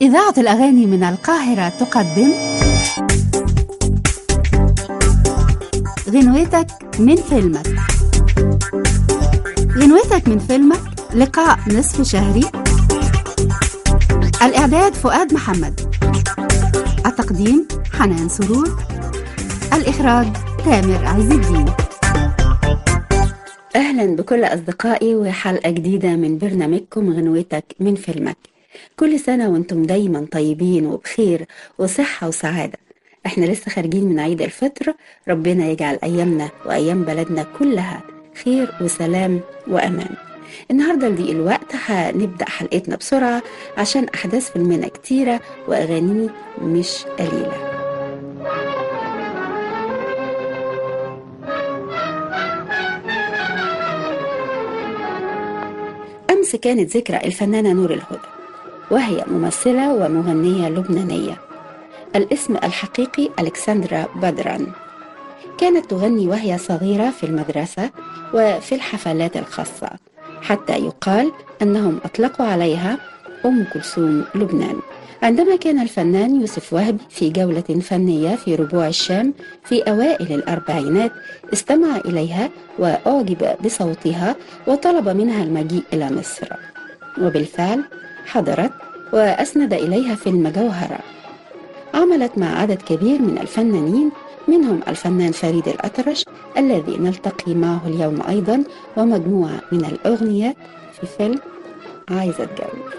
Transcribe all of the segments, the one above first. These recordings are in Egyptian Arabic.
إذاعة الأغاني من القاهرة تقدم غنوتك من فيلمك غنوتك من فيلمك لقاء نصف شهري الإعداد فؤاد محمد التقديم حنان سرور الإخراج تامر عز الدين أهلا بكل أصدقائي وحلقة جديدة من برنامجكم غنوتك من فيلمك كل سنة وانتم دايما طيبين وبخير وصحة وسعادة احنا لسه خارجين من عيد الفطر ربنا يجعل أيامنا وأيام بلدنا كلها خير وسلام وأمان النهاردة لضيق الوقت هنبدأ حلقتنا بسرعة عشان أحداث فيلمنا كتيرة وأغانيه مش قليلة أمس كانت ذكرى الفنانة نور الهدى وهي ممثلة ومغنية لبنانية الاسم الحقيقي ألكسندرا بدران كانت تغني وهي صغيرة في المدرسة وفي الحفلات الخاصة حتى يقال أنهم أطلقوا عليها أم كلثوم لبنان عندما كان الفنان يوسف وهبي في جولة فنية في ربوع الشام في أوائل الأربعينات استمع إليها وأعجب بصوتها وطلب منها المجيء إلى مصر وبالفعل حضرت وأسند إليها فيلم جوهرة عملت مع عدد كبير من الفنانين منهم الفنان فريد الأطرش الذي نلتقي معه اليوم أيضا ومجموعة من الأغنيات في فيلم عايزة أتجوز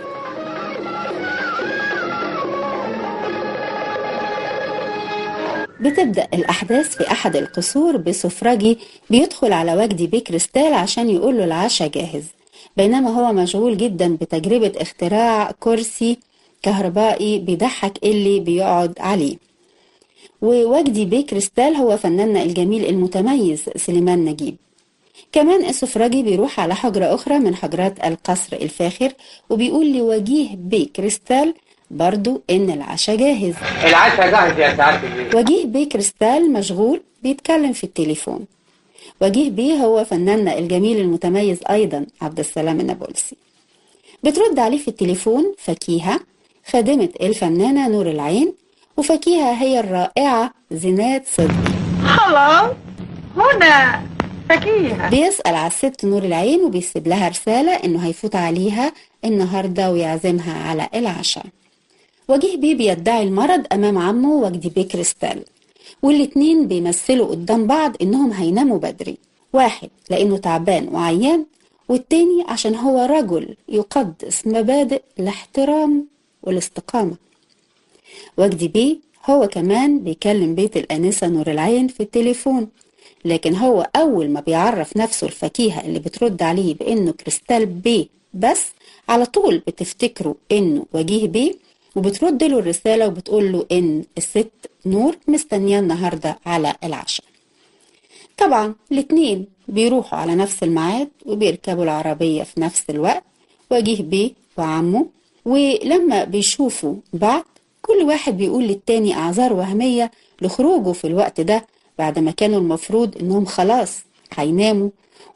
بتبدأ الأحداث في أحد القصور بسفرجي بيدخل على وجدي بيه كريستال عشان يقول له العشاء جاهز بينما هو مشغول جدا بتجربة اختراع كرسي كهربائي بيضحك اللي بيقعد عليه ووجدي بيه كريستال هو فناننا الجميل المتميز سليمان نجيب كمان السفراجي بيروح على حجرة أخرى من حجرات القصر الفاخر وبيقول لوجيه بيه كريستال برضو إن العشاء جاهز العشاء جاهز يا سعادة البيه وجيه بيه كريستال مشغول بيتكلم في التليفون وجيه بيه هو فناننا الجميل المتميز أيضا عبد السلام النابلسي بترد عليه في التليفون فكيهة خادمة الفنانة نور العين وفكيهة هي الرائعة زينات صدقي هلا هنا فكيهة بيسأل على الست نور العين وبيسيب لها رسالة إنه هيفوت عليها النهاردة ويعزمها على العشاء وجيه بيه بيدعي المرض أمام عمه وجدي بيه كريستال والاتنين بيمثلوا قدام بعض إنهم هيناموا بدري واحد لأنه تعبان وعيان والتاني عشان هو رجل يقدس مبادئ الاحترام والاستقامة وجدي بيه هو كمان بيكلم بيت الأنسة نور العين في التليفون لكن هو أول ما بيعرف نفسه الفكيهة اللي بترد عليه بإنه كريستال بيه بس على طول بتفتكره إنه وجيه بيه وبترد له الرسالة وبتقول له إن الست نور مستنياه النهاردة على العشاء طبعا الاتنين بيروحوا على نفس الميعاد وبيركبوا العربية في نفس الوقت وجيه بيه وعمه ولما بيشوفوا بعض كل واحد بيقول للتاني أعذار وهمية لخروجه في الوقت ده بعد ما كانوا المفروض إنهم خلاص هيناموا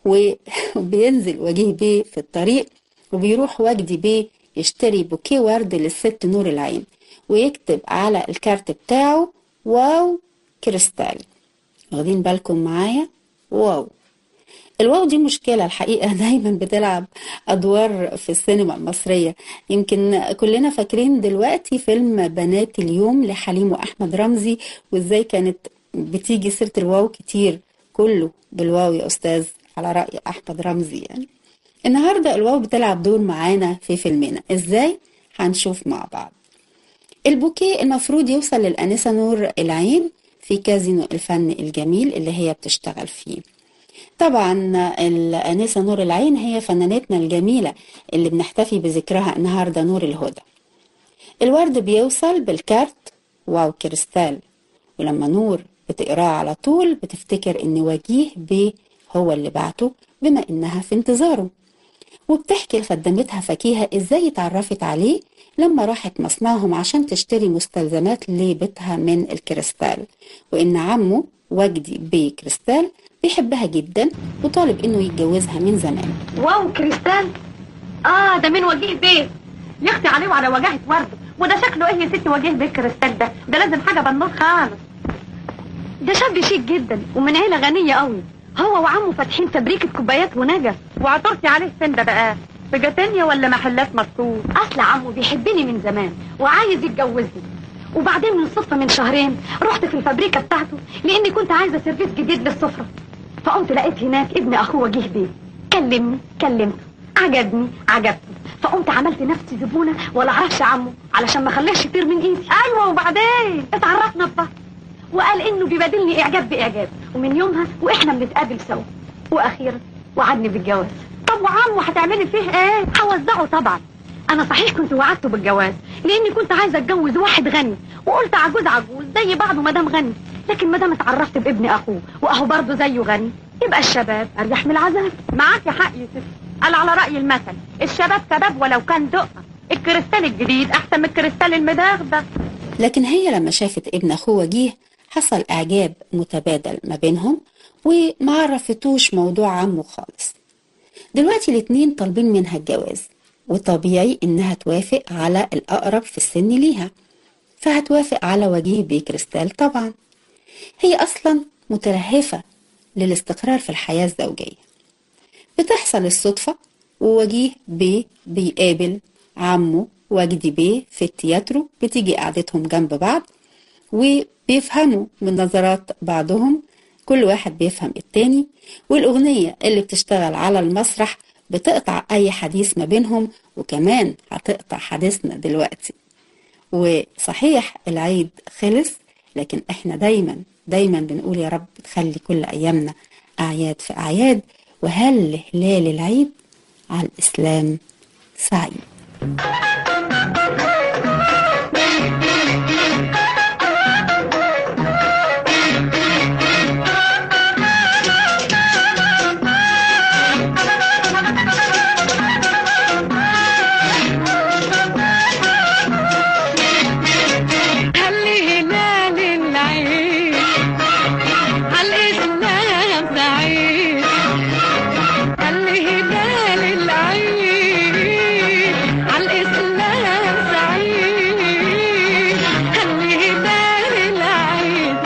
وبينزل وجيه بيه في الطريق وبيروح وجدي بيه يشتري بوكيه ورد للست نور العين ويكتب على الكارت بتاعه واو كريستال واخدين بالكم معايا واو الواو دي مشكلة الحقيقة دايما بتلعب أدوار في السينما المصرية يمكن كلنا فاكرين دلوقتي فيلم بنات اليوم لحليم وأحمد رمزي وإزاي كانت بتيجي سيرة الواو كتير كله بالواو يا أستاذ على رأي أحمد رمزي يعني النهاردة الواو بتلعب دور معانا في فيلمنا إزاي؟ هنشوف مع بعض البوكيه المفروض يوصل للأنسة نور العين في كازينو الفن الجميل اللي هي بتشتغل فيه طبعا الأنسة نور العين هي فنانتنا الجميلة اللي بنحتفي بذكرها النهاردة نور الهدى الورد بيوصل بالكارت واو كريستال ولما نور بتقراه على طول بتفتكر ان وجيه بيه هو اللي بعته بما انها في انتظاره وبتحكي لخدمتها فكيهة ازاي اتعرفت عليه لما راحت مصنعهم عشان تشتري مستلزمات لبيتها من الكريستال وان عمه وجدي بيه كريستال بيحبها جدا وطالب انه يتجوزها من زمان واو كريستال اه ده من وجيه بيه يختي عليه وعلى وجاهة ورد وده شكله ايه يا ستي وجيه بالكريستال ده ده لازم حاجه بنوت خالص ده شاب شيك جدا ومن عيلة غنية قوي هو وعمه فاتحين فبريكة كوبايات ونجف وعطرتي عليه فين ده بقى في جاتنيا ولا محلات مكتوب اصل عمه بيحبني من زمان وعايز يتجوزني وبعدين من الصدفة من شهرين رحت في الفابريكة بتاعته لاني كنت عايزة سيرفيس جديد للسفرة فقمت لقيت هناك ابن اخوه وجيه بيه كلمني كلمته عجبني عجبته فقمت عملت نفسي زبونة ولا اعرفش عمه علشان ما خلاش يطير من ايدي ايوه وبعدين اتعرفنا ببعض وقال انه بيبادلني اعجاب باعجاب ومن يومها واحنا بنتقابل سوا واخيرا وعدني بالجواز طب وعمه هتعملي فيه ايه هوزعه طبعا انا صحيح كنت وعدته بالجواز لاني كنت عايزه اتجوز واحد غني وقلت عجوز عجوز زي بعضه مدام غني لكن مدام اتعرفت بابن اخوه واهو برضه زيه غني يبقى الشباب اريح من العذاب معاكي حق يا ستي قال على راي المثل الشباب شباب ولو كان دقه الكريستال الجديد احسن من الكريستال المدغدغ لكن هي لما شافت ابن أخوه وجيه حصل إعجاب متبادل ما بينهم وما عرفتوش موضوع عمه خالص دلوقتي الاتنين طالبين منها الجواز وطبيعي إنها توافق على الأقرب في السن ليها فهتوافق على وجيه بيه كريستال طبعا هي أصلا متلهفة للاستقرار في الحياة الزوجية بتحصل الصدفة ووجيه بيه بيقابل عمه وجدي بيه في التياترو بتيجي قعدتهم جنب بعض وبيفهموا من نظرات بعضهم كل واحد بيفهم التاني والأغنية اللي بتشتغل على المسرح بتقطع أي حديث ما بينهم وكمان هتقطع حديثنا دلوقتي وصحيح العيد خلص لكن احنا دايما دايما بنقول يا رب تخلي كل أيامنا أعياد في أعياد وهل هلال العيد على الإسلام سعيد خلي هلال العيد عالإسلام سعيد خلي هلال العيد عالإسلام سعيد خلي هلال العيد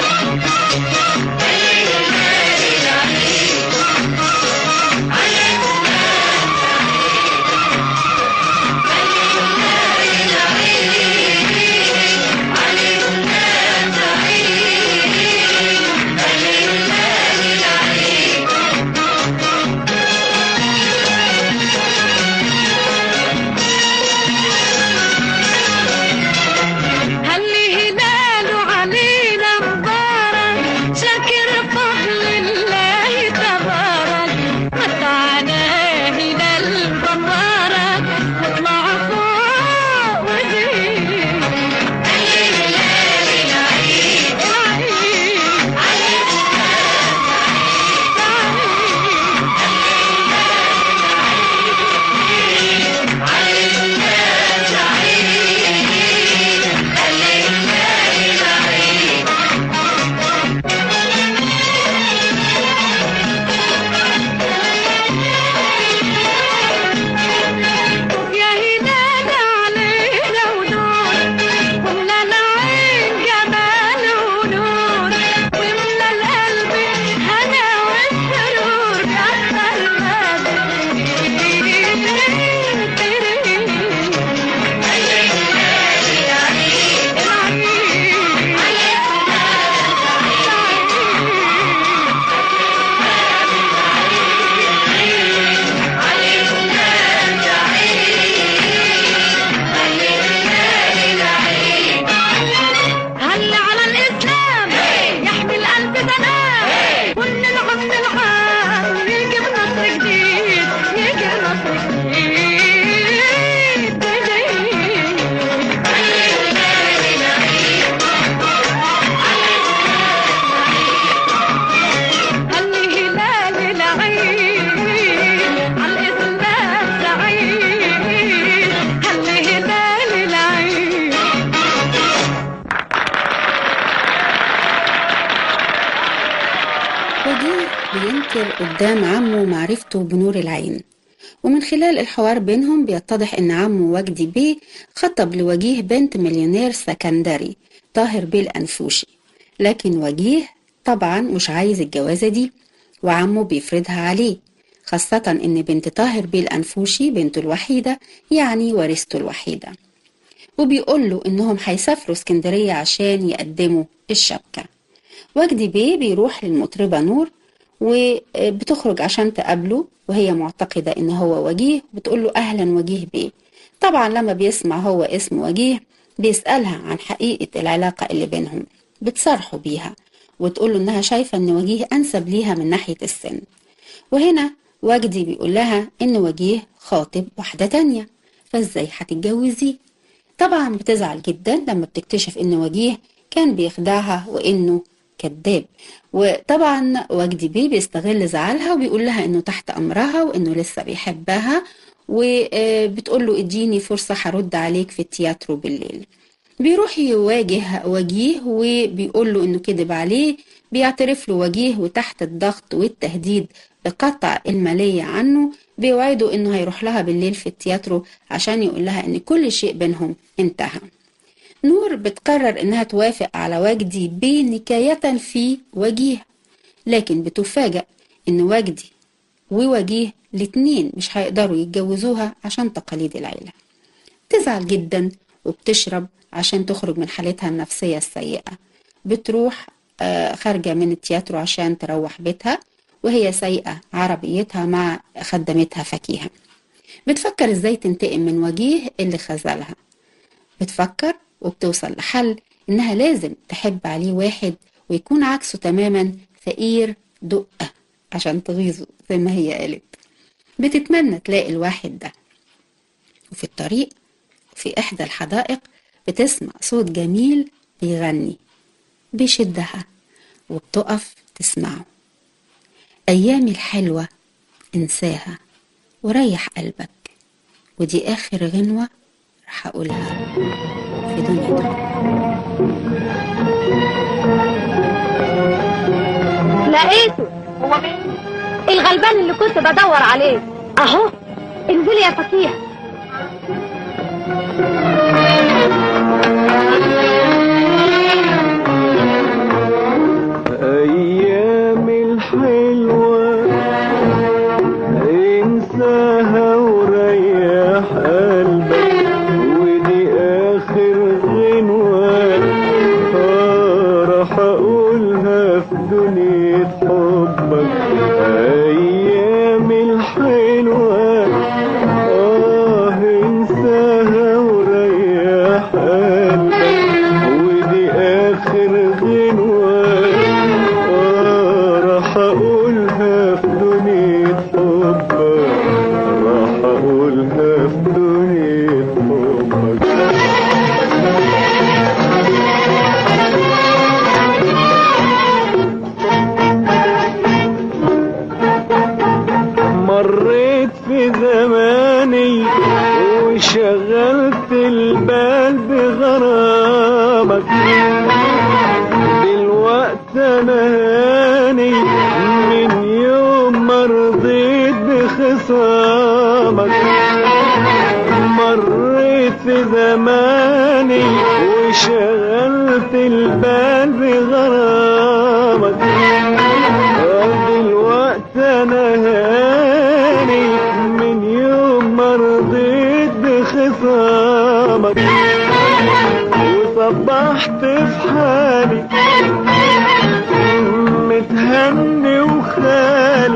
خلي هلاله علينا مبارك شاكر فضل الله تبارك متعنا هلال مبارك واطلع فوق وزيد خلي هلال العيد يا هلال علينا ونور وملا العين جمال ونور وملا القلب هنا والسرور كتر هل على الإسلام يحمي القلب سلام كل العم العام يجيب نصر جديد يجيب نصر جديد هني هلال العيد على الإسلام سعيد هني هلال العيد وجيه بينكر قدام عمه معرفته بنور العين ومن خلال الحوار بينهم بيتضح إن عمه وجدي بيه خطب لوجيه بنت مليونير سكندري طاهر بيه الأنفوشي لكن وجيه طبعا مش عايز الجوازة دي وعمه بيفرضها عليه خاصة إن بنت طاهر بيه الأنفوشي بنته الوحيدة يعني ورثته الوحيدة وبيقول له إنهم هيسافروا اسكندرية عشان يقدموا الشبكة وجدي بيه بيروح للمطربة نور وبتخرج عشان تقابله وهي معتقدة إن هو وجيه بتقول له أهلا وجيه بيه طبعا لما بيسمع هو اسم وجيه بيسألها عن حقيقة العلاقة اللي بينهم بتصارحه بيها وتقول له إنها شايفة إن وجيه أنسب ليها من ناحية السن وهنا وجدي بيقول لها إن وجيه خاطب واحدة تانية فإزاي هتتجوزيه طبعا بتزعل جدا لما بتكتشف إن وجيه كان بيخدعها وإنه كذاب وطبعا وجدي بيه بيستغل زعلها وبيقول لها إنه تحت أمرها وإنه لسه بيحبها وبتقول له اديني فرصة هرد عليك في التياترو بالليل بيروح يواجه وجيه وبيقول له انه كذب عليه بيعترف له وجيه وتحت الضغط والتهديد بقطع المالية عنه بيوعده انه هيروح لها بالليل في التياترو عشان يقول لها ان كل شيء بينهم انتهى نور بتقرر انها توافق على وجدي بيه نكاية في وجيه لكن بتفاجأ ان وجدي ووجيه الاتنين مش هيقدروا يتجوزوها عشان تقاليد العيلة تزعل جدا وبتشرب عشان تخرج من حالتها النفسية السيئة بتروح آه، خارجة من التياترو عشان تروح بيتها وهي سايقة عربيتها مع خدمتها فكيهة بتفكر ازاي تنتقم من وجيه اللي خذلها بتفكر وبتوصل لحل انها لازم تحب عليه واحد ويكون عكسه تماما فقير دقة عشان تغيظه زي ما هي قالت بتتمنى تلاقي الواحد ده وفي الطريق في إحدى الحدائق بتسمع صوت جميل بيغني بيشدها وبتقف تسمعه أيامي الحلوة انساها وريح قلبك ودي آخر غنوة رح أقولها في دنيتك لقيته هو مين؟ الغلبان اللي كنت بدور عليه اهو انزلي يا فكيهة أيام الحلوة انساها وريح قلبك ودي آخر غنوة آه راح أقولها في دنيا حبك أيام الحلوة آه انساها وريح قلبك ودي آخر غنوة آه راح أقولها في دنيا حبك راح أقولها في دنيا حبك مريت في زماني وشغلت البال بغرامك دلوقتي انا هاني من يوم ما رضيت بخصامك مريت في زماني وشغلت البال بغرامك دلوقتي انا هاني من يوم ما رضيت بخصامك وصبحت في حالي متهني وخالي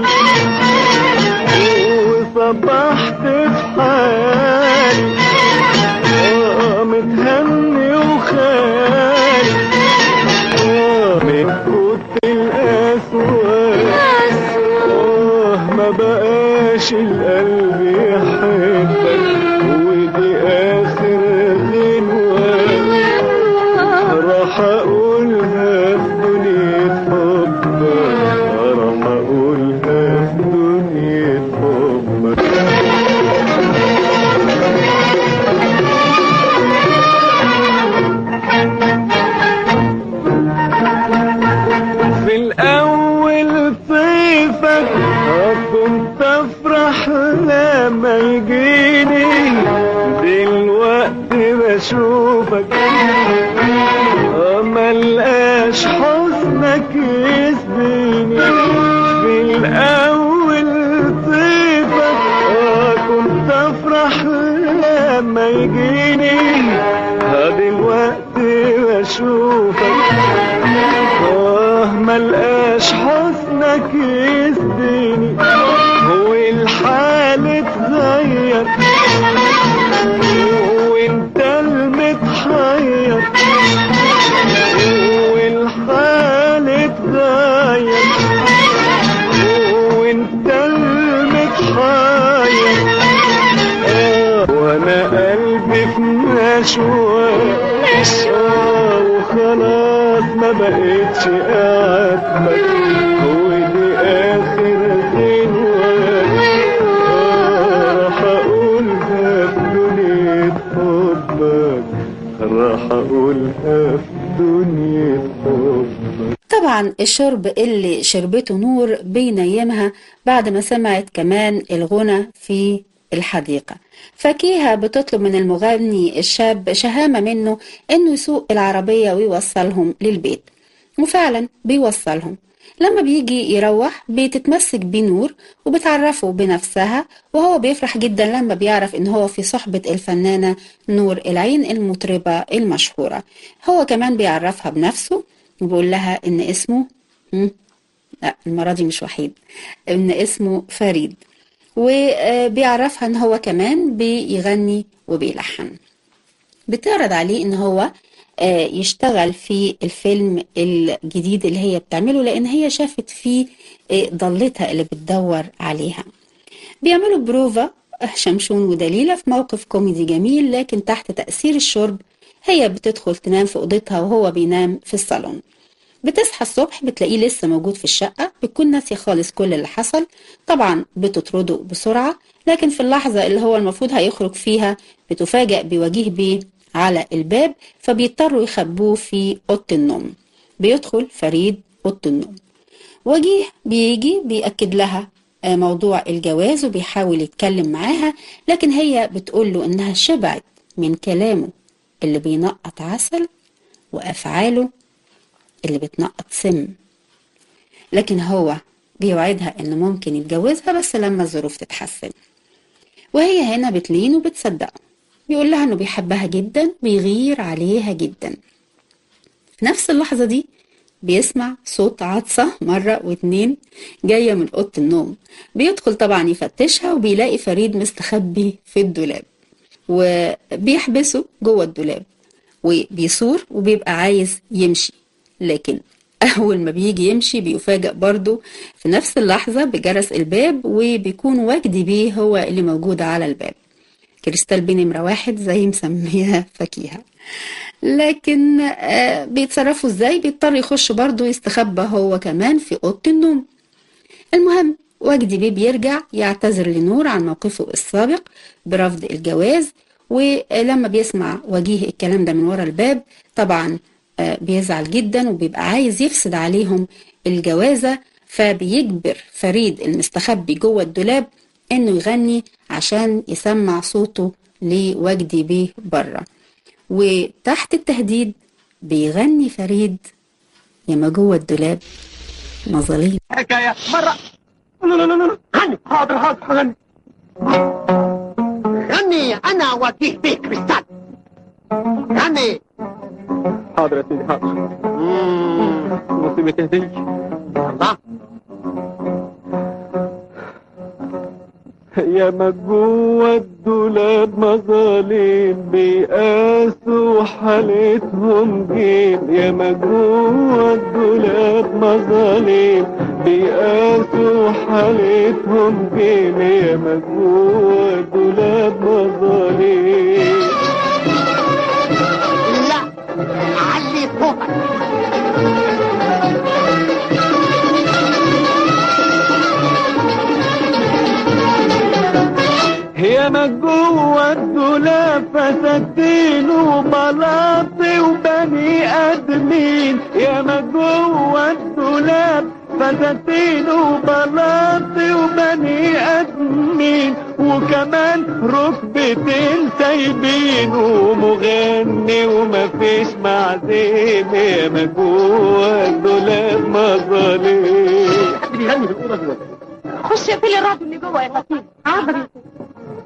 وصبحت في حالي آه، متهني وخالي آه، من كتر الأسواق آه ما بقاش القلب يحبك ودي آخر غنوة راح أقولها في دنيا حبك راح أقولها في دنيا حبك اشوفك آه، ملقاش حسنك يسبيني في الاول طيبك آه، كنت افرح لما يجيني آه، دلوقتي بشوفك اه ملقاش حسنك يسديني هو الحال اتغير وانت المتحير والحال اتغير وانت المتحير آه، وانا قلبي في نشوة آه، وخلاص ما بقتش اعاتبك ودي اخر غنوة آه، راح اقولها في دنيا حبك راح اقولها في دنيا حبك طبعا الشرب اللي شربته نور بينيمها بعد ما سمعت كمان الغنى في الحديقة فكيها بتطلب من المغني الشاب شهامة منه انه يسوق العربية ويوصلهم للبيت وفعلا بيوصلهم لما بيجي يروح بتتمسك بيه نور وبتعرفه بنفسها وهو بيفرح جدا لما بيعرف ان هو في صحبة الفنانة نور العين المطربة المشهورة هو كمان بيعرفها بنفسه وبيقول لها ان اسمه مم، لا المرة دي مش وحيد ان اسمه فريد وبيعرفها ان هو كمان بيغني وبيلحن بتعرض عليه ان هو آه، يشتغل في الفيلم الجديد اللي هي بتعمله لان هي شافت فيه آه، ضلتها اللي بتدور عليها بيعملوا بروفا شمشون ودليلة في موقف كوميدي جميل لكن تحت تأثير الشرب هي بتدخل تنام في أوضتها وهو بينام في الصالون بتصحى الصبح بتلاقيه لسه موجود في الشقة بتكون ناسية خالص كل اللي حصل طبعا بتطرده بسرعة لكن في اللحظة اللي هو المفروض هيخرج فيها بتفاجأ بوجيه بيه على الباب فبيضطروا يخبوه في أوضة النوم بيدخل فريد أوضة النوم وجيه بيجي بيأكد لها آه، موضوع الجواز وبيحاول يتكلم معاها لكن هي بتقول له إنها شبعت من كلامه اللي بينقط عسل وأفعاله اللي بتنقط سم لكن هو بيوعدها إنه ممكن يتجوزها بس لما الظروف تتحسن وهي هنا بتلين وبتصدقه بيقول لها إنه بيحبها جدا بيغير عليها جدا في نفس اللحظة دي بيسمع صوت عطسة مرة واتنين جاية من أوضة النوم بيدخل طبعا يفتشها وبيلاقي فريد مستخبي في الدولاب وبيحبسه جوه الدولاب وبيصور وبيبقى عايز يمشي لكن أول ما بيجي يمشي بيفاجأ برضه في نفس اللحظة بجرس الباب وبيكون وجدي بيه هو اللي موجود على الباب كريستال بيه نمرة واحد زي مسميها فكيهة لكن آه، بيتصرفوا ازاي بيضطر يخش برضه يستخبى هو كمان في أوضة النوم المهم وجدي بيه بيرجع يعتذر لنور عن موقفه السابق برفض الجواز ولما بيسمع وجيه الكلام ده من ورا الباب طبعا آه، بيزعل جدا وبيبقى عايز يفسد عليهم الجوازة فبيجبر فريد المستخبي جوه الدولاب انه يغني عشان يسمع صوته لوجدي بيه بره وتحت التهديد بيغني فريد ياما جوه الدولاب مظاليم حكاية مرة لا لا لا لا غني حاضر حاضر غني غني أنا وجيه بيك كريستال غني حاضر يا سيدي حاضر مصيبة تهدي الله يا ما جوه الدولاب مظالم بيقاسوا حالتهم جيم يا ما جوه الدولاب مظالم بيقاسوا حالتهم جيم يا ما جوه الدولاب مظالم لا علي صوتك يا ما جوه الدولاب فساتين وبلاطي وبني ادمين يا ما جوه الدولاب فساتين وبلاطي وبني ادمين وكمان ركبتين سايبين ومغني مني ومفيش معزيم يا ما جوه الدولاب مظالم حد بيغني في الاوضه دي ولا إيه؟ خش اقفلي الراديو اللي جوه يا لطيف حاضر يا ستي.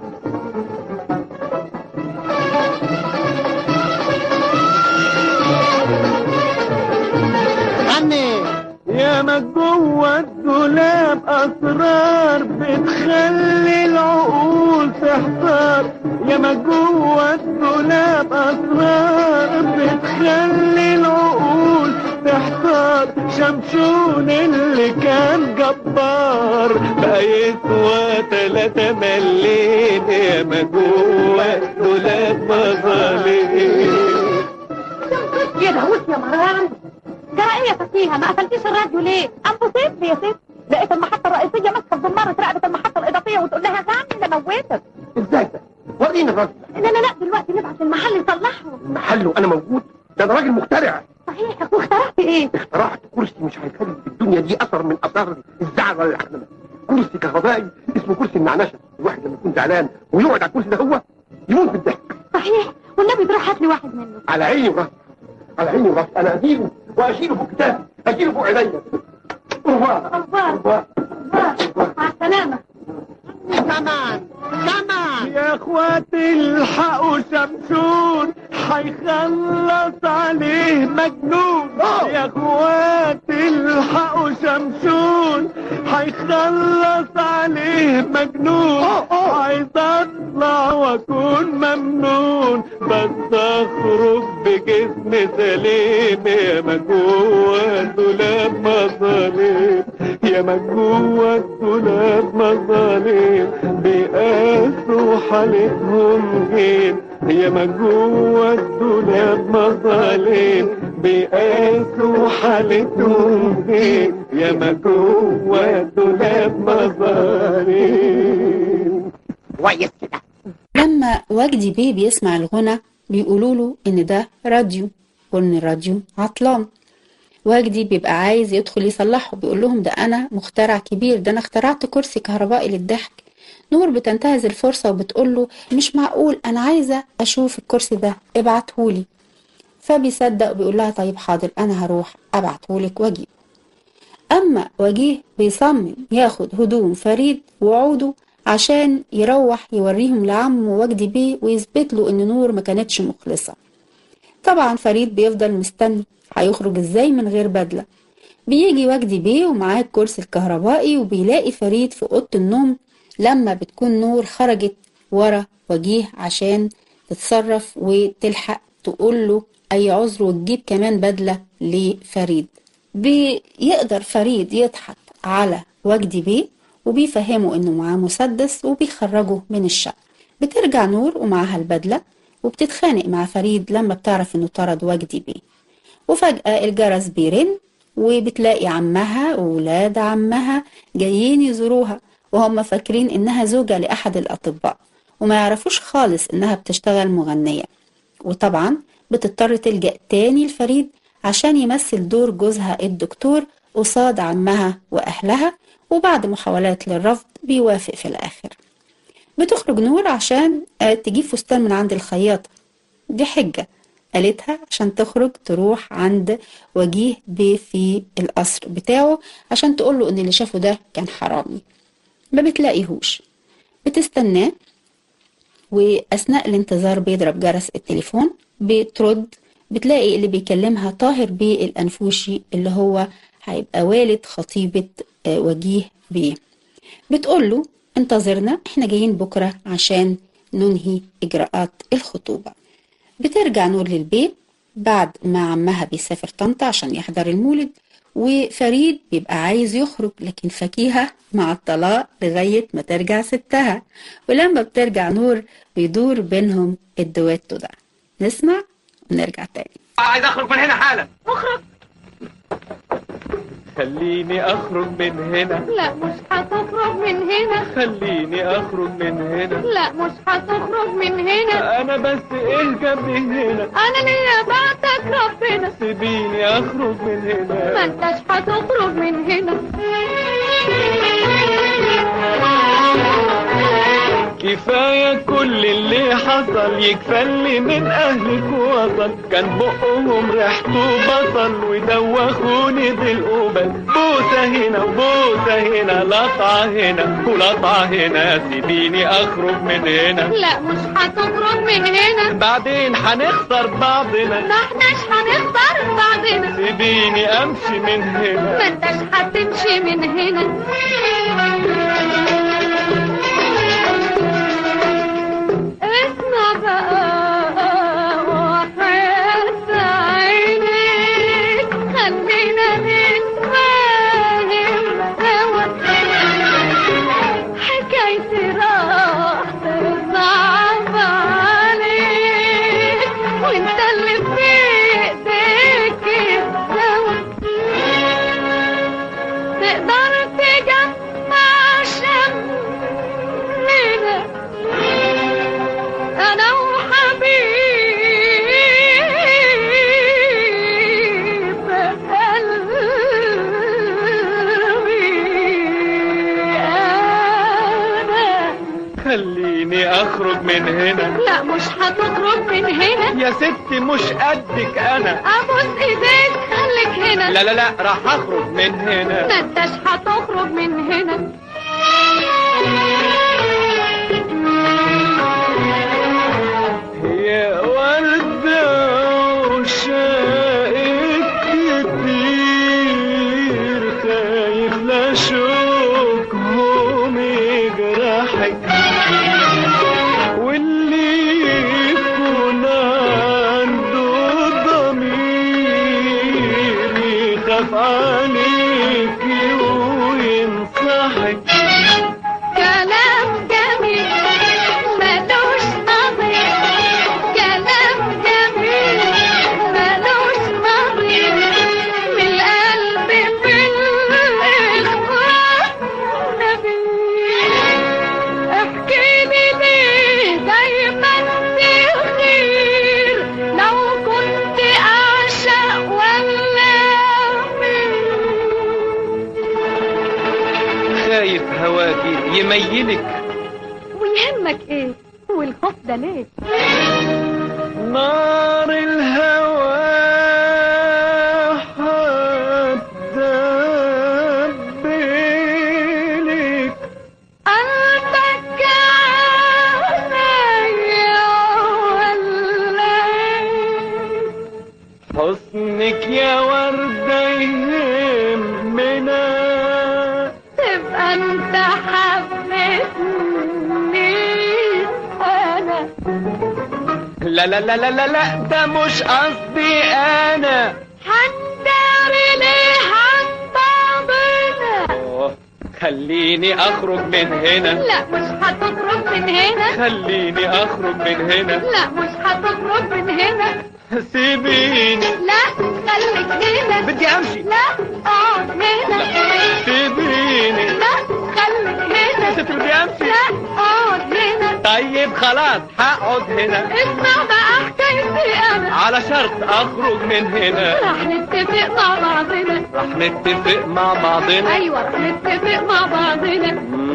غني يا ما جوه الدولاب اسرار بتخلي العقول تحتار يا ما جوه الدولاب اسرار بتخلي العقول تحتار شمشون اللي كان جبار بقى يسوى تلاتة ملين يا ما جوه الدولاب مظالم يا داوود يا مرام جرى ايه يا فتيها ما قفلتيش الراديو ليه؟ ام مصيبتي يا ست لقيت المحطة الرئيسية ماسكة بزمارة راقبة المحطة الإضافية وتقول لها غني انا موتك ازاي ده وريني الراجل لا لا لا دلوقتي نبعت المحل يصلحه محل وانا موجود ده انا راجل مخترع صحيح واخترعت ايه؟ اخترعت كرسي مش هيخلي في الدنيا دي اثر من اثار الزعل ولا الحمامه كرسي كهربائي اسمه كرسي النعنشه الواحد لما يكون زعلان ويقعد على الكرسي ده هو يموت بالضحك صحيح والنبي تروح هات لي واحد منه على عيني وراسي على عيني وراسي انا اجيبه واشيله فوق كتافي اشيله فوق عينيا أرواح. أخبار أرواح. أخبار مع السلامة كمان كمان يا اخواتي الحقوا شمشون حيخلص عليه مجنون يا اخواتي الحقوا شمشون حيخلص عليه مجنون عايز اطلع واكون ممنون بس اخرج بجسم سليم يا ما جوه الدولاب مظالم يا ما جوه الدولاب مظالم بيقاسوا حالتهم جيم يا ما جوه الدولاب مظالم بيقاسوا حالتهم جيم يا ما جوه الدولاب مظالم كويس كده لما وجدي بيه بيسمع الغنى بيقولوا له ان ده راديو وان الراديو عطلان وجدي بيبقى عايز يدخل يصلحه بيقول لهم ده انا مخترع كبير ده انا اخترعت كرسي كهربائي للضحك نور بتنتهز الفرصة وبتقول له مش معقول انا عايزة اشوف الكرسي ده ابعتهولي فبيصدق وبيقول لها طيب حاضر انا هروح ابعتهولك واجيب اما وجيه بيصمم ياخد هدوم فريد وعوده عشان يروح يوريهم لعمه وجدي بيه ويثبت له ان نور ما كانتش مخلصة طبعا فريد بيفضل مستني هيخرج ازاي من غير بدلة بيجي وجدي بيه ومعاه الكرسي الكهربائي وبيلاقي فريد في اوضه النوم لما بتكون نور خرجت ورا وجيه عشان تتصرف وتلحق تقول له اي عذر وتجيب كمان بدلة لفريد بيقدر فريد يضحك على وجدي بيه وبيفهمه انه معاه مسدس وبيخرجه من الشقة بترجع نور ومعاها البدلة وبتتخانق مع فريد لما بتعرف انه طرد وجدي بيه وفجأة الجرس بيرن وبتلاقي عمها وولاد عمها جايين يزوروها وهم فاكرين انها زوجة لأحد الأطباء وما يعرفوش خالص انها بتشتغل مغنية وطبعا بتضطر تلجأ تاني لفريد عشان يمثل دور جوزها الدكتور قصاد عمها وأهلها وبعد محاولات للرفض بيوافق في الآخر بتخرج نور عشان آه، تجيب فستان من عند الخياطة دي حجة قالتها عشان تخرج تروح عند وجيه بيه في القصر بتاعه عشان تقوله ان اللي شافه ده كان حرامي ما بتلاقيهوش بتستناه وأثناء الانتظار بيضرب جرس التليفون بترد بتلاقي اللي بيكلمها طاهر بيه الأنفوشي اللي هو هيبقى والد خطيبة آه، وجيه بيه بتقول له انتظرنا احنا جايين بكرة عشان ننهي إجراءات الخطوبة بترجع نور للبيت بعد ما عمها بيسافر طنطا عشان يحضر المولد وفريد بيبقى عايز يخرج لكن فكيها مع الطلاق لغاية ما ترجع ستها ولما بترجع نور بيدور بينهم الدويتو ده نسمع ونرجع تاني عايز اخرج من هنا حالا خليني اخرج من هنا لا مش هتخرج من هنا خليني اخرج من هنا لا مش هتخرج من هنا انا بس ايه جابني هنا انا ليا بعتك ربنا سيبيني اخرج من ما هنا انتش هتخرج من هنا كفاية كل اللي حصل يكفى اللي من أهلك وصل كان بقهم ريحته بصل ودوخوني بالقبل بوسة هنا وبوسة هنا لطعة هنا ولطعة هنا سيبيني أخرج من هنا لا مش هتخرج من هنا بعدين هنخسر بعضنا ما احناش هنختار بعضنا سيبيني أمشي من هنا ما انتش هتمشي من هنا اسمع بقى وحياة عينيك خلينا نتفاهم سوا حكايتي راح تصعب عليك وانت اللي في ايديك السوا تقدر تجمع شملنا انا وحبيب قلبي انا خليني أخرج من هنا لا مش هتخرج من هنا يا ستي مش قدك أنا ابوس ايديك خليك هنا لا لا لا راح أخرج من هنا ما انتش هتخرج من هنا يا وردة وشائك كتير خايف لا شوكهم يجرحك واللي يكون عنده ضمير يخاف عليك وينصحك كلام جميل ملوش نظير كلام جميل ملوش نظير من القلب في الإخوان نبيل احكي لي ليه دايما تغير لو كنت أعشق ولا أميل خايف هواكي يميلك ويهمك ايه والخوف ده ليه نار الهوى حتدبلك قلبك عليا ولا حسنك يا وردة يهمنا تبقى انت حبيتني انا لا لا لا لا لا لا ده مش قصدي انا هنداري ليه هنطبنا أوه، خليني اخرج من هنا لا مش هتخرج من هنا خليني اخرج من هنا لا مش هتخرج من هنا سيبيني لا خليك هنا بدي امشي لا اقعد هنا سيبيني لا خليك هنا ست بدي امشي لا اقعد هنا طيب خلاص هقعد هنا اسمع بقى حكايتي انا على شرط اخرج من هنا رح نتفق مع بعضنا رح نتفق مع بعضنا ايوه رح نتفق مع بعضنا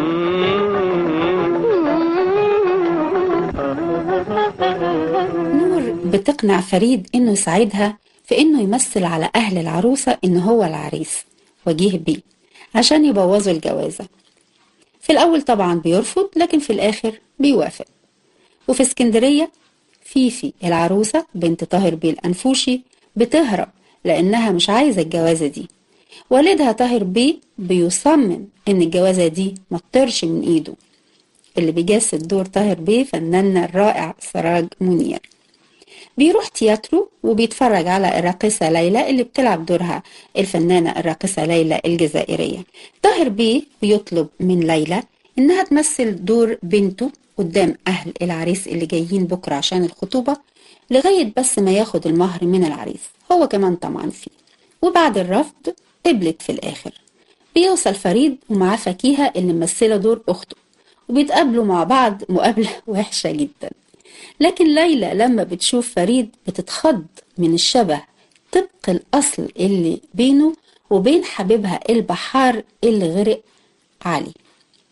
نور بتقنع فريد انه يساعدها في انه يمثل على اهل العروسة ان هو العريس وجيه بيه عشان يبوظوا الجوازة في الاول طبعا بيرفض لكن في الاخر بيوافق وفي اسكندرية فيفي العروسة بنت طاهر بيه الأنفوشي بتهرب لأنها مش عايزة الجوازة دي والدها طاهر بيه بيصمم إن الجوازة دي ما تطيرش من إيده اللي بيجسد دور طاهر بيه فناننا الرائع سراج منير بيروح تياترو وبيتفرج على الراقصة ليلى اللي بتلعب دورها الفنانة الراقصة ليلى الجزائرية طاهر بيه بيطلب من ليلى إنها تمثل دور بنته قدام أهل العريس اللي جايين بكرة عشان الخطوبة لغاية بس ما ياخد المهر من العريس هو كمان طمعان فيه وبعد الرفض قبلت في الآخر بيوصل فريد ومعاه فكيهة اللي ممثلة دور أخته وبيتقابلوا مع بعض مقابلة وحشة جدا لكن ليلى لما بتشوف فريد بتتخض من الشبه طبق الأصل اللي بينه وبين حبيبها البحار اللي غرق علي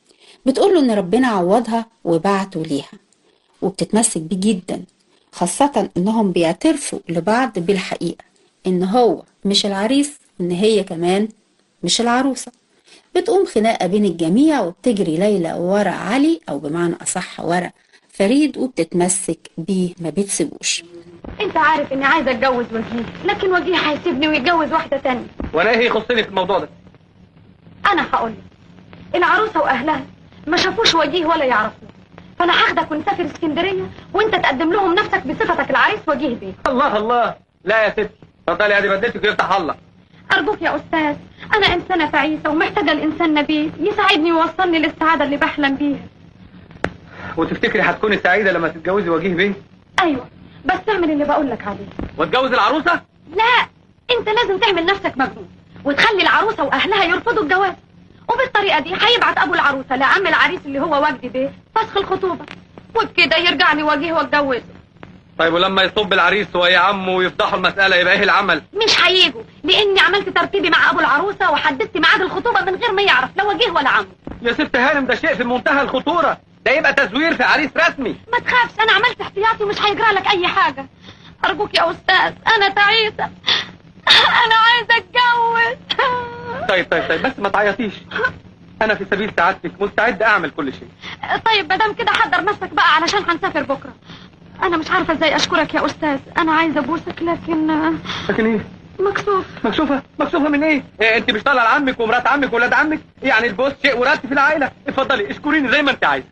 بتقوله إن ربنا عوضها وبعته ليها وبتتمسك بيه جدا خاصة إنهم بيعترفوا لبعض بالحقيقة إن هو مش العريس وإن هي كمان مش العروسة بتقوم خناقة بين الجميع وبتجري ليلى ورا علي أو بمعنى أصح ورا فريد وبتتمسك بيه ما بتسيبوش انت عارف اني عايزه اتجوز وجيه لكن وجيه هيسيبني ويتجوز واحده تانية وانا ايه يخصني في الموضوع ده انا هقول لك العروسه واهلها ما شافوش وجيه ولا يعرفوه فانا هاخدك ونسافر اسكندريه وانت تقدم لهم نفسك بصفتك العريس وجيه بيه الله الله لا يا ستي اتفضلي ادي بدلتك ويفتح الله ارجوك يا استاذ انا انسانه تعيسه ومحتاجه الانسان نبيل يساعدني ويوصلني للسعاده اللي بحلم بيها وتفتكري هتكوني سعيده لما تتجوزي وجيه بيه ايوه بس اعمل اللي بقول لك عليه واتجوز العروسه لا انت لازم تعمل نفسك مجنون وتخلي العروسه واهلها يرفضوا الجواز وبالطريقه دي هيبعت ابو العروسه لعم العريس اللي هو وجدي بيه فسخ الخطوبه وبكده يرجع لي وجيه واتجوزه طيب ولما يصب العريس وهي عمه ويفضحوا المساله يبقى ايه العمل مش هيجوا لاني عملت ترتيبي مع ابو العروسه وحددت ميعاد الخطوبه من غير ما يعرف لا وجيه ولا عمه يا ست هانم ده شيء في منتهى الخطوره ده يبقى تزوير في عريس رسمي ما تخافش انا عملت احتياطي ومش هيجرى لك اي حاجه ارجوك يا استاذ انا تعيسه انا عايزه اتجوز طيب طيب طيب بس ما تعيطيش انا في سبيل سعادتك مستعد اعمل كل شيء طيب مادام كده حضر نفسك بقى علشان هنسافر بكره انا مش عارفه ازاي اشكرك يا استاذ انا عايزه ابوسك لكن لكن ايه مكسوف مكسوفه مكسوفه من ايه, إيه انت مش طالعه لعمك ومرات عمك وولاد عمك يعني البوس شيء وراتب في العائله اتفضلي اشكريني زي ما انت عايزه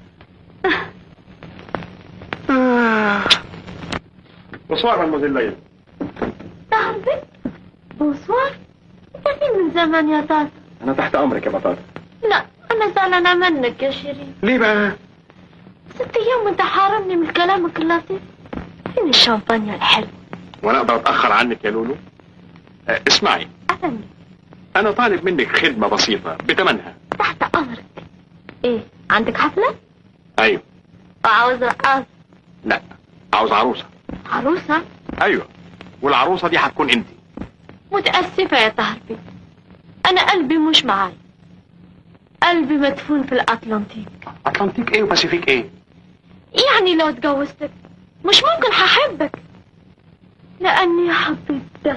بصوار مدموزيل ليلى تعرفي بونسوار انت فين من زمان يا تاتا انا تحت امرك يا بطاطا لا انا زعلانه منك يا شيرين ليه بقى ست ايام وانت حارمني من كلامك اللطيف فين الشامبانيا الحلو وانا اقدر اتاخر عنك يا لولو آه، اسمعي أفندم انا طالب منك خدمه بسيطه بتمنها تحت امرك ايه عندك حفله ايوه وعاوز رقاص لا عاوز عروسه عروسه ايوه والعروسه دي هتكون انت متاسفه يا طهربي انا قلبي مش معاي قلبي مدفون في الاطلنطيك اطلنطيك ايه وباسيفيك ايه يعني لو اتجوزتك مش ممكن هحبك لاني حبيت ده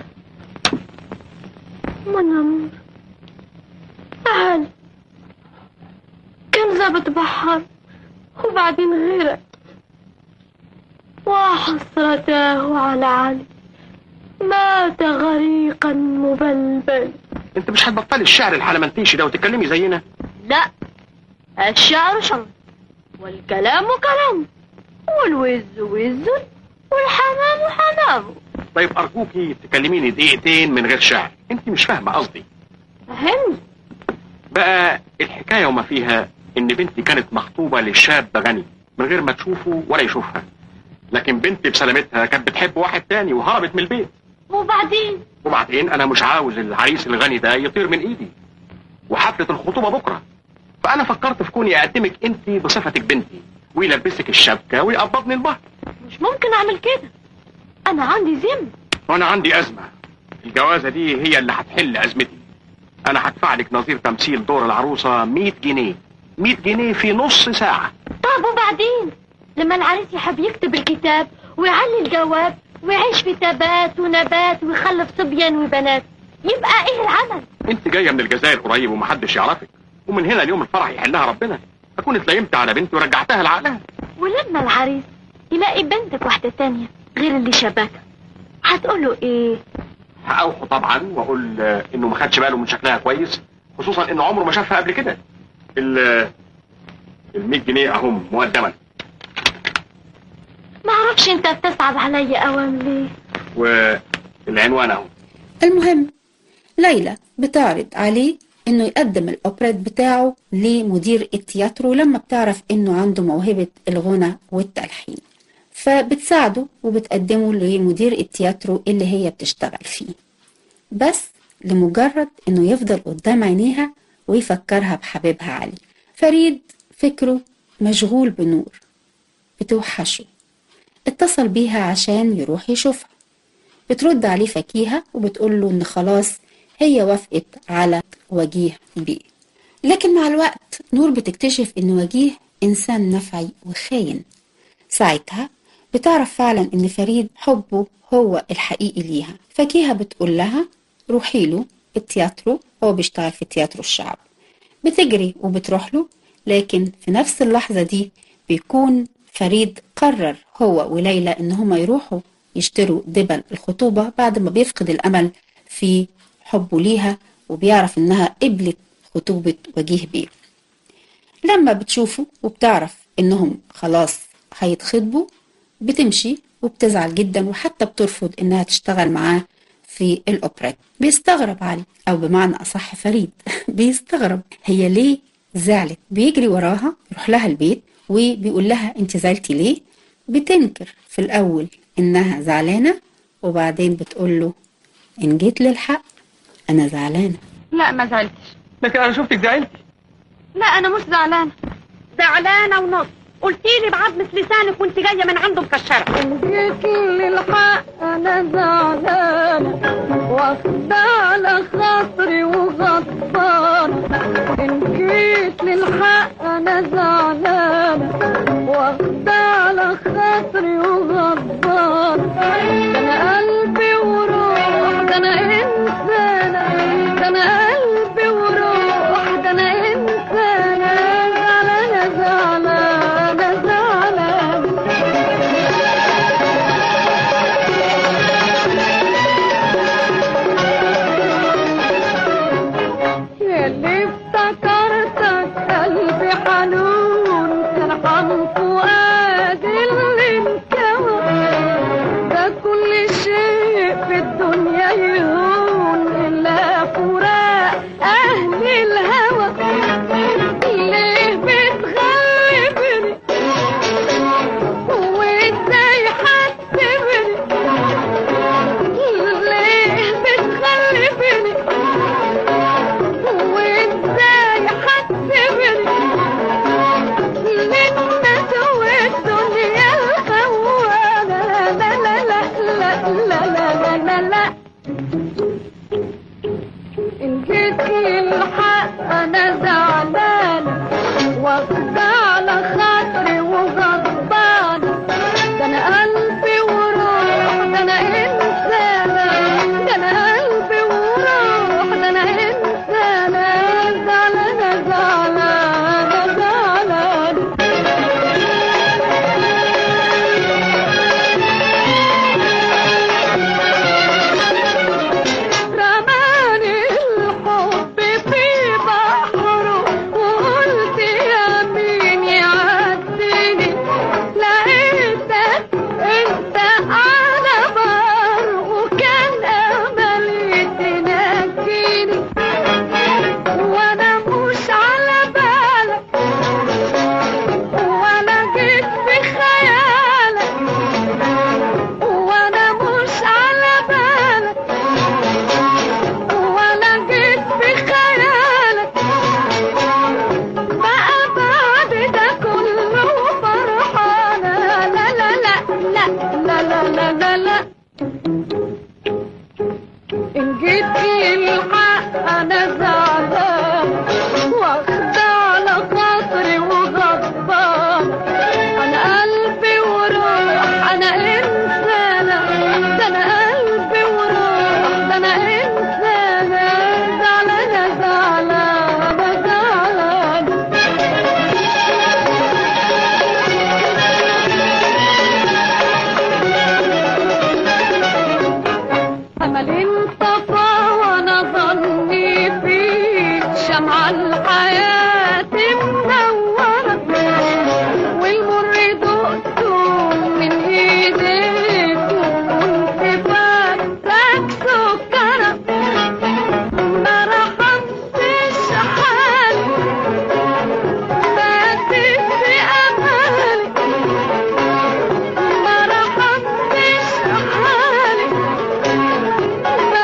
منام تعال كان ظابط بحر وبعدين غرق وحسرته على علي مات غريقا مبلبل انت مش هتبطلي الشعر الحلمنتيشي ده وتتكلمي زينا لا الشعر شعر والكلام كلام والوز وز والحمام حمام طيب ارجوكي تكلميني دقيقتين من غير شعر انت مش فاهمه قصدي فهمني بقى الحكايه وما فيها ان بنتي كانت مخطوبه لشاب غني من غير ما تشوفه ولا يشوفها لكن بنتي بسلامتها كانت بتحب واحد تاني وهربت من البيت وبعدين وبعدين انا مش عاوز العريس الغني ده يطير من ايدي وحفله الخطوبه بكره فانا فكرت في كوني اقدمك انت بصفتك بنتي ويلبسك الشبكه ويقبضني البحر مش ممكن اعمل كده انا عندي ذم وانا عندي ازمه الجوازه دي هي اللي هتحل ازمتي انا هدفع لك نظير تمثيل دور العروسه 100 جنيه 100 جنيه في نص ساعه طب وبعدين لما العريس يحب يكتب الكتاب ويعلي الجواب ويعيش في تبات ونبات ويخلف صبيان وبنات يبقى ايه العمل انت جايه من الجزائر قريب ومحدش يعرفك ومن هنا اليوم الفرح يحلها ربنا اكون اتليمت على بنتي ورجعتها لعقلها ولما العريس يلاقي بنتك واحدة تانية غير اللي شبكها هتقوله ايه هأوحه طبعا واقول آه، انه ما خدش باله من شكلها كويس خصوصا انه عمره ما شافها قبل كده ال ال 100 جنيه اهم مقدما ما اعرفش انت بتصعب عليا اوام ليه والعنوان اهو المهم ليلى بتعرض عليه انه يقدم الاوبريت بتاعه لمدير التياترو لما بتعرف انه عنده موهبة الغنى والتلحين فبتساعده وبتقدمه لمدير التياترو اللي هي بتشتغل فيه بس لمجرد انه يفضل قدام عينيها ويفكرها بحبيبها علي فريد فكره مشغول بنور بتوحشه اتصل بيها عشان يروح يشوفها بترد عليه فكيهة وبتقول له إن خلاص هي وافقت على وجيه بيه لكن مع الوقت نور بتكتشف إن وجيه إنسان نفعي وخاين ساعتها بتعرف فعلا إن فريد حبه هو الحقيقي ليها فكيها بتقول لها روحي له التياترو هو بيشتغل في تياترو الشعب بتجري وبتروح له لكن في نفس اللحظة دي بيكون فريد قرر هو وليلى إن هما يروحوا يشتروا دبل الخطوبة بعد ما بيفقد الأمل في حبه ليها وبيعرف إنها قبلت خطوبة وجيه بيه لما بتشوفه وبتعرف إنهم خلاص هيتخطبوا بتمشي وبتزعل جدا وحتى بترفض إنها تشتغل معاه في الأوبريت بيستغرب علي أو بمعنى أصح فريد بيستغرب هي ليه زعلت بيجري وراها يروح لها البيت وبيقول لها انت زعلتي ليه بتنكر في الأول إنها زعلانة وبعدين بتقول له إن جيت للحق أنا زعلانة لا ما زعلتش لكن انا شفتك زعلتي لا انا مش زعلانه زعلانة ونص قلتي لي بعضمة لسانك وانت جاية من عنده مكشرة جيت للحق انا زعلانة واخدة على خاطري وغضبانة ان جيت للحق انا زعلانة واخدة على خاطري وغضبانة ده انا قلبي وروح ده انا انسانة ده انا قلبي وروح ده انا انسانة زعلانة زعلانة زعلانة ياللي افتكرتك قلبي حنون سرحان فؤادي اللي انكوى ده كل شيء في الدنيا يهون إلا فراق أهل الهوى ليه بتغلبني وازاي حسبني ليه بتغلبني وازاي حسبني للناس والدنيا الخوانة لا لا لا لا لا لا لا لا لا إن جيت الحق أنا زعلانة واخدة على خاطري وغضبانة ده أنا قلبي وروح ده أنا إنسانة ده أنا قلبي وروح ده أنا إنسانة زعلانة زعلانة زعلانة رماني الحب في بحره وقلت يا مين يعديني لقيتك انت على بر وكان املي تنجيني وانا مش على بالك وانا جيت في خيالك وانا مش على بالك وانا جيت في خيالك بقى بعد ده كله فرحانة لا لا لا لا لا لا لا لا لا إن جيت الحق أنا زعلان واخدة على خاطري وغضبان أنا قلبي وروح أنا إنسانة ده أنا قلبي وروح ده أنا إنسانة زعلانة زعلانة زعلانة أمل انطفى وأنا ظني فيك شمع الحياة منورة والمر دقته من إيديك وكنت فاكرك سكرة ما رحمتش حالي ماتت في أمالي ما رحمتش حالي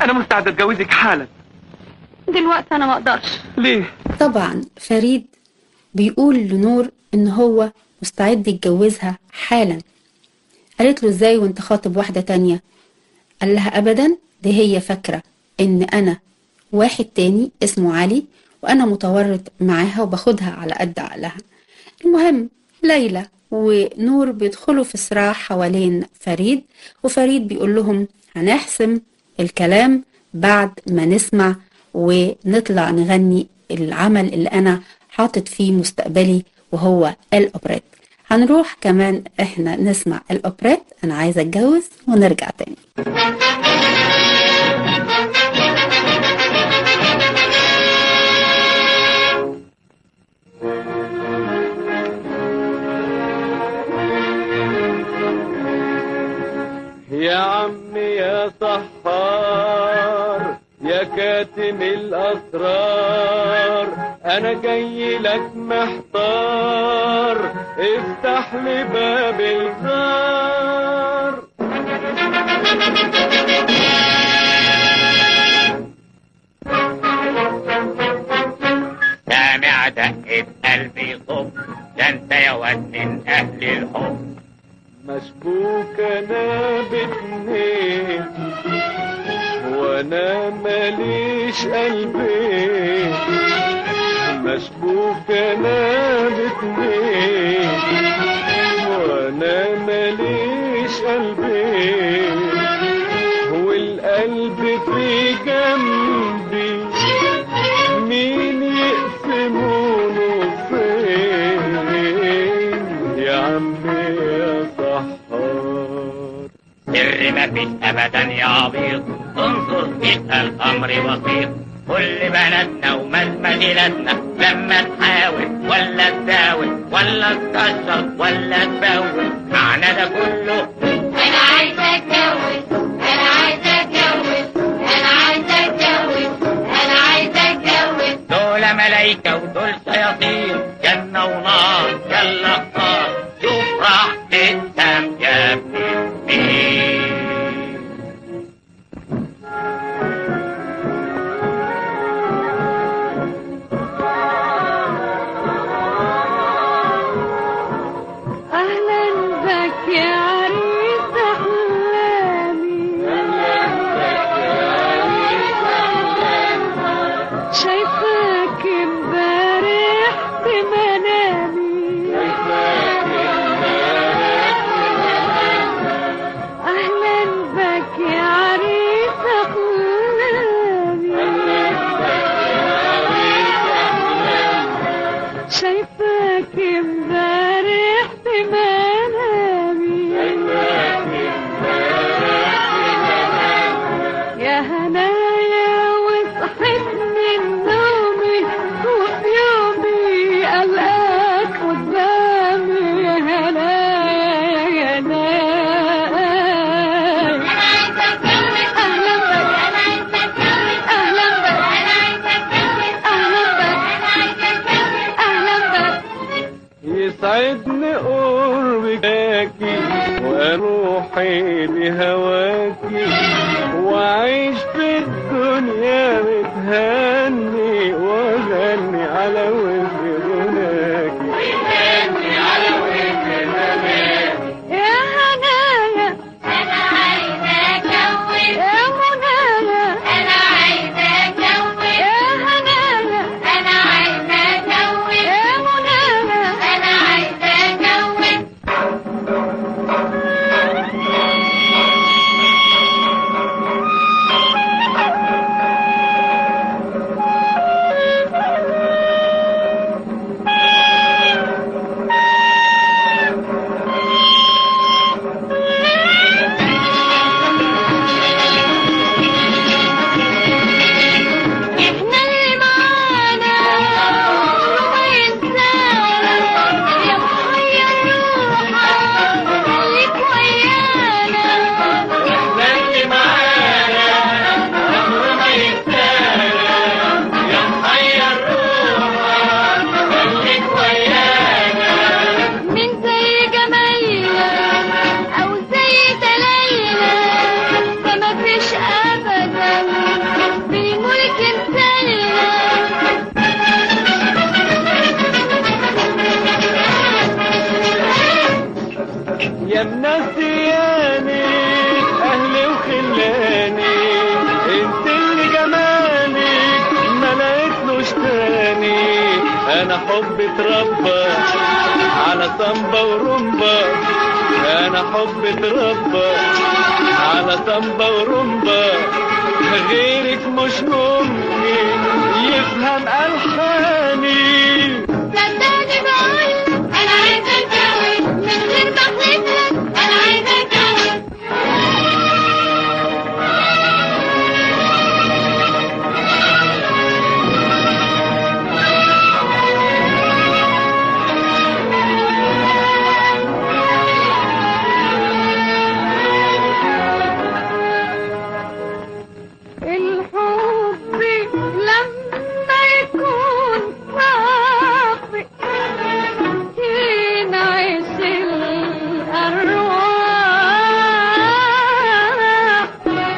انا مستعد اتجوزك حالا دلوقتي انا ما اقدرش ليه طبعا فريد بيقول لنور ان هو مستعد يتجوزها حالا قالت له ازاي وانت خاطب واحدة تانية قال لها ابدا دي هي فاكرة ان انا واحد تاني اسمه علي وانا متورط معاها وباخدها على قد عقلها المهم ليلى ونور بيدخلوا في صراع حوالين فريد وفريد بيقول لهم هنحسم الكلام بعد ما نسمع ونطلع نغني العمل اللي انا حاطط فيه مستقبلي وهو الاوبريت هنروح كمان احنا نسمع الاوبريت انا عايزه اتجوز ونرجع تاني يا عم يا سحار يا كاتم الأسرار أنا جاي لك محتار افتح لي باب الغار سامع دقة قلبي صب ده انت يا واد من اهل الحب مشبوك انا باتنين وانا ماليش قلبي مشبوك انا باتنين وانا ماليش قلبي والقلب في جنبي مين يقسمونه فين يا عمي يا سحار سر ما فيش ابدا يا عبيط انظر يبقى الامر بسيط كل بناتنا ومزمزلاتنا لما تحاول ولا تداول ولا تكسر ولا تبول معنى ده كله انا عايزه اتجوز انا عايزه اتجوز انا عايزه اتجوز انا عايزه اتجوز دول ملايكة ودول شياطين جنة ونار يلا اختار شوف راح تتسم يا ابن مين اهلا بك يا عريس احلامي شايفاك امبارح في منامي اهلا بك يا عريس احلامي شايفاك امبارح في منامي يا هنايا وصحيت من نومي وفي يومي ألقاك قدامي يا هنايا يا هنايا أهلا بك أهلا بك أهلا بك أهلا بك يسعدني قربك وروحي لهواكي واعيش في الدنيا متهني واغني على وجه غناكي يا هنايا أنا عايزة أتجوز يا منايا أنا عايزة أتجوز يا هنايا أنا عايزة أتجوز يا منايا أنا عايزة أتجوز احنا اللي معانا ما ينسانا يا محير روحك خليك ويانا احنا اللي معانا عمره ما ينسانا يا محير روحك خليك ويانا من زي جمالنا او زي دلالنا فما فيش ابدا انا حب اتربى على سامبا ورومبا انا حب اتربى على سامبا ورومبا غيرك مش ممكن يفهم الحاني صدقني بقول انا عايزه اتجوز من غير ما احلفلك انا عايزه اتجوز الحب لما يكون صافي ينعش الأرواح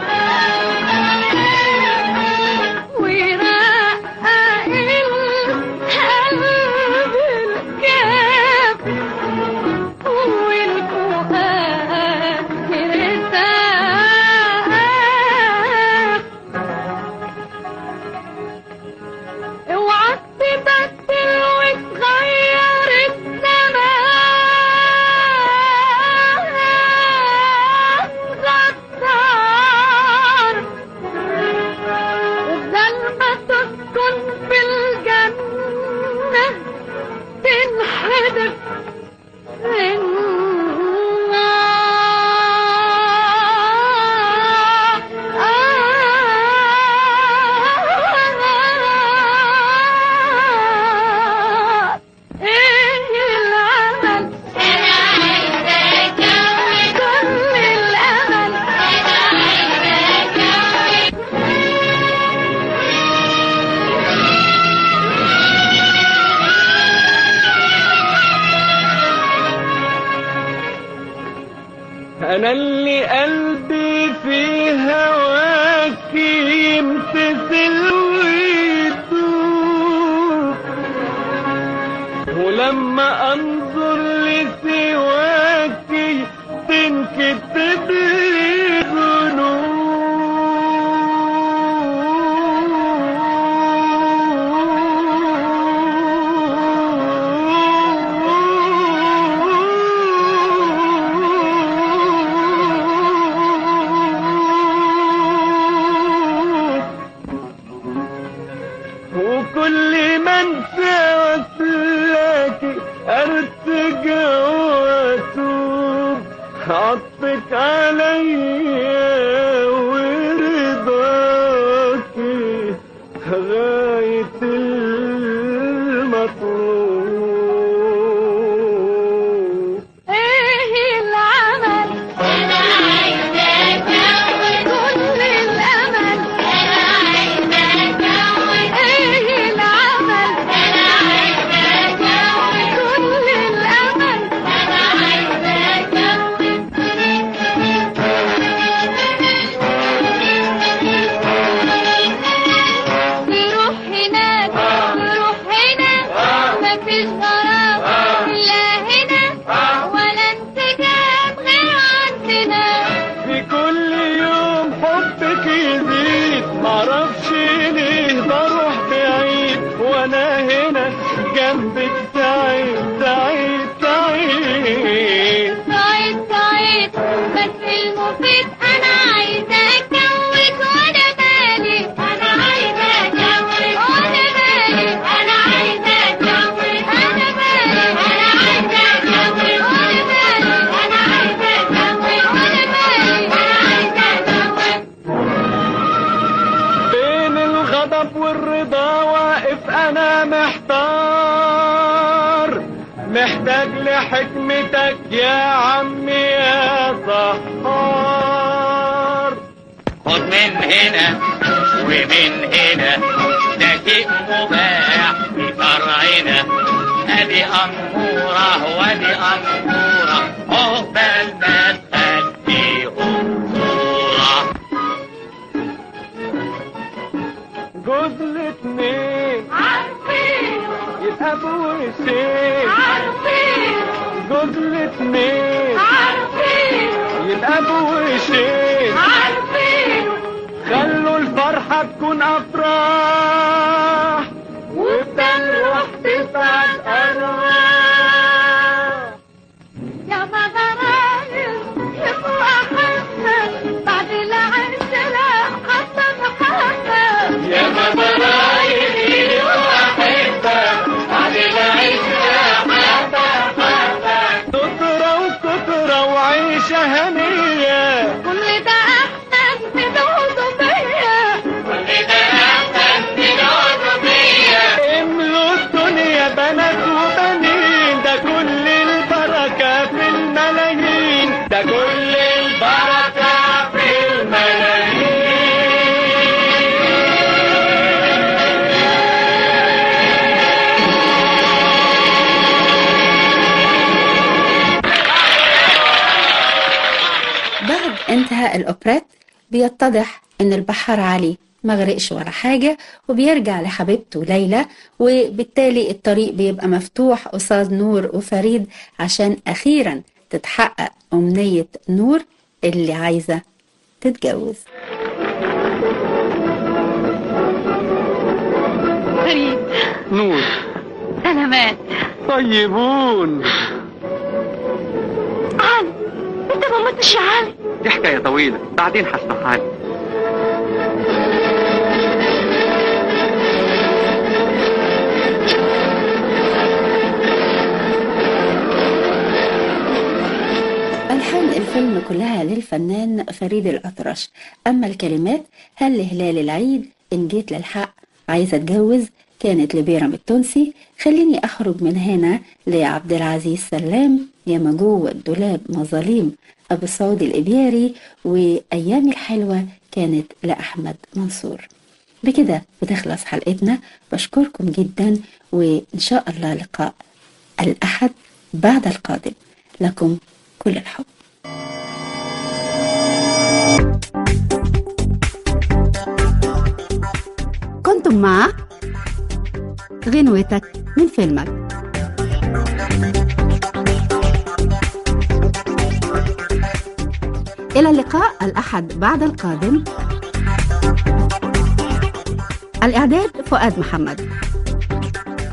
ويرقق القلب الكافي والفؤاد يرتاح اوعى تبدل وتغير الزمان غدار وبدل ما تسكن في الجنة تنحدر في النار ايه العمل انا عايزه اتجوز كل الامل انا عايزه اتجوز انا اللي قلبي في هواك يمتثل ويدوب ولما انظر لسواك تنكتب لي ذنوب وكل ما انسى واسلاكي ارتجع واتوب عطفك عليا ورضاكي غاية المطلوب ايه العمل انا عايزه اتجوز كل الامل انا عايزه اتجوز ايه العمل انا عايزه اتجوز كل الامل انا عايزه اتجوز نروح هناك نروح هنا مفيش غرام لا هنا ولا انسجام غير عندنا في كل يوم حبك يزيد معرفش ليه بروح بعيد وانا هنا جنبك سعيد سعيد سعيد سعيد سعيد بس المفيد انا عايزه اتجوز وانا مالي انا عايزه اتجوز وانا مالي انا عايزه اتجوز انا مالي انا عايزه اتجوز وانا مالي انا عايزه اتجوز وانا مالي انا عايزه اتجوز بين الغضب والرضا واقف انا محتار محتاج لحكمتك يا عمي يا سحار خد من هنا ومن هنا ده شيء مباح في شرعنا ادي اموره وادي اموره عقبال ما تخليهم صوره جوز الاتنين عارفين يبقى بوشين عارفين جوز الاتنين عارفين يبقى بوشين عارفين خلوا الفرحة تكون أفراح وبدل رحت وتسعد أرواح يا مغرايب يبقوا أحبك بعد العشرة حتى محبك يا مبرايبي وأحبك بعد العشرة حتى حبك سترة وكترة وعيشة هنية كل ده أحسن بدوده بيا كل ده أحسن بنقعد فيا املوا الدنيا بنات وبنين ده كل البركة في الملايين ده كل البركة في الملايين بعد انتهاء الأوبريت بيتضح إن البحار علي ما غرقش ولا حاجة وبيرجع لحبيبته ليلى وبالتالي الطريق بيبقى مفتوح قصاد نور وفريد عشان أخيرا تتحقق أمنية نور اللي عايزة تتجوز فريد نور سلامات طيبون علي انت ما متش يا علي دي حكاية طويلة بعدين هسمعها لك ألحان الفيلم كلها للفنان فريد الأطرش أما الكلمات هل لهلال العيد إن جيت للحق عايزة أتجوز كانت لبيرم التونسي خليني أخرج من هنا لعبد العزيز سلام يا ما جوه الدولاب مظاليم أبو سعود الإبياري وأيامي الحلوة كانت لأحمد منصور بكده بتخلص حلقتنا بشكركم جدا وإن شاء الله لقاء الأحد بعد القادم لكم كل الحب كنتم مع غنوتك من فيلمك إلى اللقاء الأحد بعد القادم الإعداد فؤاد محمد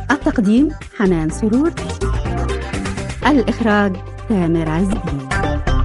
التقديم حنان سرور الإخراج تامر عز الدين